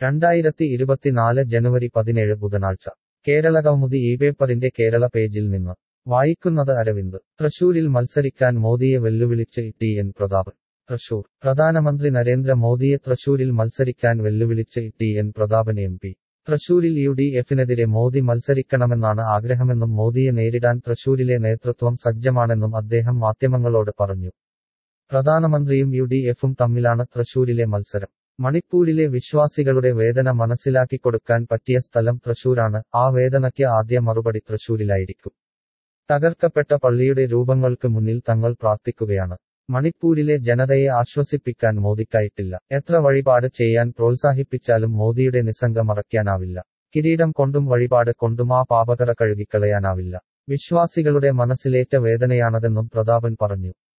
രണ്ടായിരത്തി ഇരുപത്തിനാല് ജനുവരി പതിനേഴ് ബുധനാഴ്ച കേരള കൗമുദി ഈ പേപ്പറിന്റെ കേരള പേജിൽ നിന്ന് വായിക്കുന്നത് അരവിന്ദ് തൃശൂരിൽ മത്സരിക്കാൻ മോദിയെ വെല്ലുവിളിച്ച് ടി എൻ പ്രതാപൻ തൃശൂർ പ്രധാനമന്ത്രി നരേന്ദ്ര മോദിയെ തൃശൂരിൽ മത്സരിക്കാൻ വെല്ലുവിളിച്ച് T N Prathapan M P തൃശൂരിൽ യു ഡി എഫിനെതിരെ മോദി മത്സരിക്കണമെന്നാണ് ആഗ്രഹമെന്നും മോദിയെ നേരിടാൻ തൃശൂരിലെ നേതൃത്വം സജ്ജമാണെന്നും അദ്ദേഹം മാധ്യമങ്ങളോട് പറഞ്ഞു പ്രധാനമന്ത്രിയും യു ഡി എഫും തമ്മിലാണ് തൃശൂരിലെ മത്സരം മണിപ്പൂരിലെ വിശ്വാസികളുടെ വേദന മനസ്സിലാക്കിക്കൊടുക്കാൻ പറ്റിയ സ്ഥലം തൃശൂരാണ് ആ വേദനയ്ക്ക് ആദ്യ മറുപടി തൃശൂരിലായിരിക്കും തകർക്കപ്പെട്ട പള്ളിയുടെ രൂപങ്ങൾക്ക് മുന്നിൽ തങ്ങൾ പ്രാർത്ഥിക്കുകയാണ് മണിപ്പൂരിലെ ജനതയെ ആശ്വസിപ്പിക്കാൻ മോദിക്കായിട്ടില്ല എത്ര വഴിപാട് ചെയ്യാൻ പ്രോത്സാഹിപ്പിച്ചാലും മോദിയുടെ നിസ്സംഗ മറയ്ക്കാനാവില്ല കിരീടം കൊണ്ടും വഴിപാട് കൊണ്ടും ആ പാപകറ കഴുകിക്കളയാനാവില്ല വിശ്വാസികളുടെ മനസ്സിലേറ്റ വേദനയാണതെന്നും പ്രതാപൻ പറഞ്ഞു